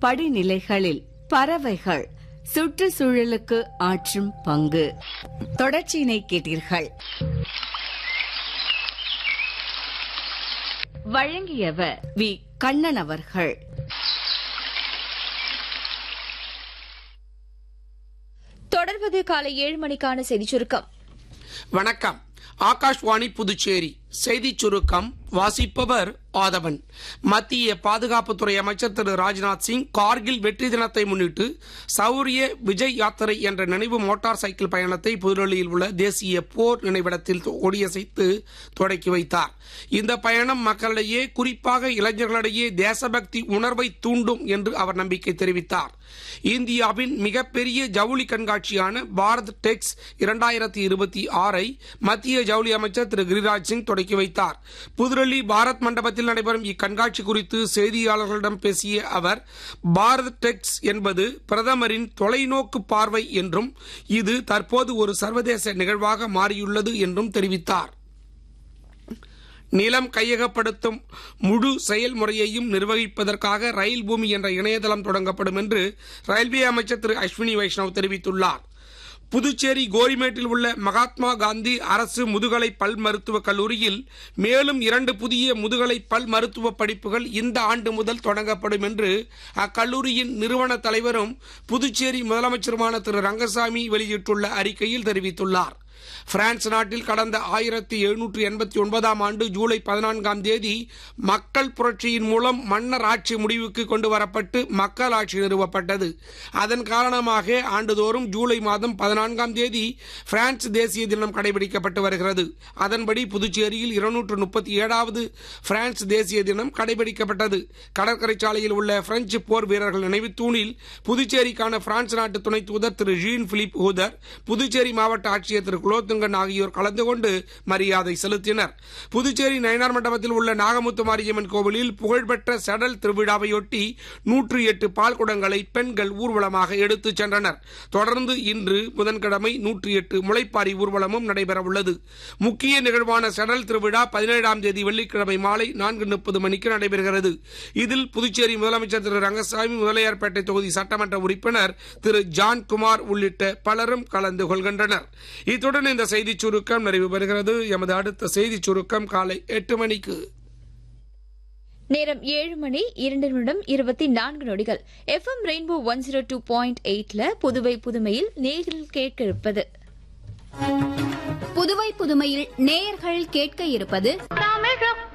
படிநிலைகளில் பறவைகள் சுற்றுச்சூழலுக்கு ஆற்றும் பங்கு தொடர்ச்சியினை கேட்டீர்கள் வழங்கியவர் வி கண்ணன் அவர்கள் தொடர்வது காலை ஏழு மணிக்கான செய்திச் சுருக்கம் வணக்கம் ஆகாஷ்வாணி புதுச்சேரி செய்திச் சுருக்கம் வாசிப்பவர் ஆதவன் மத்திய பாதுகாப்புத்துறை அமைச்சர் திரு ராஜ்நாத் சிங் கார்கில் வெற்றி தினத்தை முன்னிட்டு சௌரிய விஜய் யாத்திரை என்ற நினைவு மோட்டார் சைக்கிள் பயணத்தை புதுடெல்லியில் உள்ள தேசிய போர் நினைவிடத்தில் கொடியசைத்து தொடக்கி வைத்தார் இந்த பயணம் மக்களிடையே குறிப்பாக இளைஞர்களிடையே தேசபக்தி உணர்வை தூண்டும் என்று அவர் நம்பிக்கை தெரிவித்தார் இந்தியாவின் மிகப்பெரிய ஜவுளி கண்காட்சியான பாரத் டெக்ஸ் இரண்டாயிரத்தி இருபத்தி ஆறை மத்திய ஜவுளி அமைச்சர் திரு கிரிராஜ் சிங் தொடக்கி வைத்தார் புதுடெல்லி பாரத் மண்டபத்தில் நடைபெறும் இக்கண்காட்சி குறித்து செய்தியாளர்களிடம் பேசிய அவர் பாரத் டெக்ஸ் என்பது பிரதமரின் தொலைநோக்கு பார்வை என்றும் இது தற்போது ஒரு சர்வதேச நிகழ்வாக மாறியுள்ளது என்றும் தெரிவித்தார் நிலம் கையகப்படுத்தும் முழு செயல்முறையையும் நிர்வகிப்பதற்காக ரயில் பூமி என்ற இணையதளம் தொடங்கப்படும் என்று ரயில்வே அமைச்சர் திரு அஸ்வினி வைஷ்ணவ் தெரிவித்துள்ளார் புதுச்சேரி கோரிமேட்டில் உள்ள மகாத்மா காந்தி அரசு முதுகலை பல் மருத்துவக் கல்லூரியில் மேலும் இரண்டு புதிய முதுகலை பல் மருத்துவ படிப்புகள் இந்த ஆண்டு முதல் தொடங்கப்படும் என்று அக்கல்லூரியின் நிறுவன தலைவரும் புதுச்சேரி முதலமைச்சருமான திரு ரங்கசாமி வெளியிட்டுள்ள அறிக்கையில் தெரிவித்துள்ளார் பிரான்ஸ் நாட்டில் கடந்த ஆயிரத்தி எழுநூற்று எண்பத்தி ஒன்பதாம் ஆண்டு ஜூலை பதினான்காம் தேதி மக்கள் புரட்சியின் மூலம் மன்னர் ஆட்சி முடிவுக்கு கொண்டு வரப்பட்டு மக்கள் ஆட்சி நிறுவப்பட்டது அதன் காரணமாக ஆண்டுதோறும் ஜூலை மாதம் பதினான்காம் தேதி பிரான்ஸ் தேசிய தினம் கடைபிடிக்கப்பட்டு வருகிறது அதன்படி புதுச்சேரியில் இருநூற்று முப்பத்தி ஏழாவது பிரான்ஸ் தேசிய தினம் கடைபிடிக்கப்பட்டது கடற்கரை சாலையில் உள்ள பிரெஞ்சு போர் வீரர்கள் நினைவு தூணில் புதுச்சேரிக்கான பிரான்ஸ் நாட்டு துணை தூதர் திரு ஜீன் பிலிப் ஹூதர் புதுச்சேரி மாவட்ட ஆட்சியர் திரு குலோத்துங்கன் ஆகியோர் கலந்து கொண்டு மரியாதை செலுத்தினர் புதுச்சேரி நயனார் மண்டபத்தில் உள்ள நாகமுத்து மாரியம்மன் கோவிலில் புகழ்பெற்ற செடல் திருவிழாவையொட்டி நூற்று எட்டு பால் குடங்களை பெண்கள் ஊர்வலமாக எடுத்துச் சென்றனர் தொடர்ந்து இன்று புதன்கிழமை நூற்றி எட்டு முளைப்பாரி ஊர்வலமும் நடைபெறவுள்ளது முக்கிய நிகழ்வான செடல் திருவிழா பதினேழாம் தேதி வெள்ளிக்கிழமை மாலை நான்கு முப்பது மணிக்கு நடைபெறுகிறது இதில் புதுச்சேரி முதலமைச்சர் திரு ரங்கசாமி முதலியார்பேட்டை தொகுதி சட்டமன்ற உறுப்பினர் திரு ஜான்குமார் உள்ளிட்ட பலரும் கலந்து கொள்கின்றனர் இத்துடன் இந்த செய்திச் சுருக்கம் நிறைவு பெறுகிறது எமது அடுத்த செய்திச் சுருக்கம் காலை எட்டு மணிக்கு நேரம் ஏழு மணி இரண்டு நிமிடம் இருபத்தி நான்கு நொடிகள் FM rainbow one zero two point எயிட்ல புதுவை புதுமையில் நேரில் கேட்க இருப்பது புதுவை புதுமையில் நேயர்கள் கேட்க இருப்பது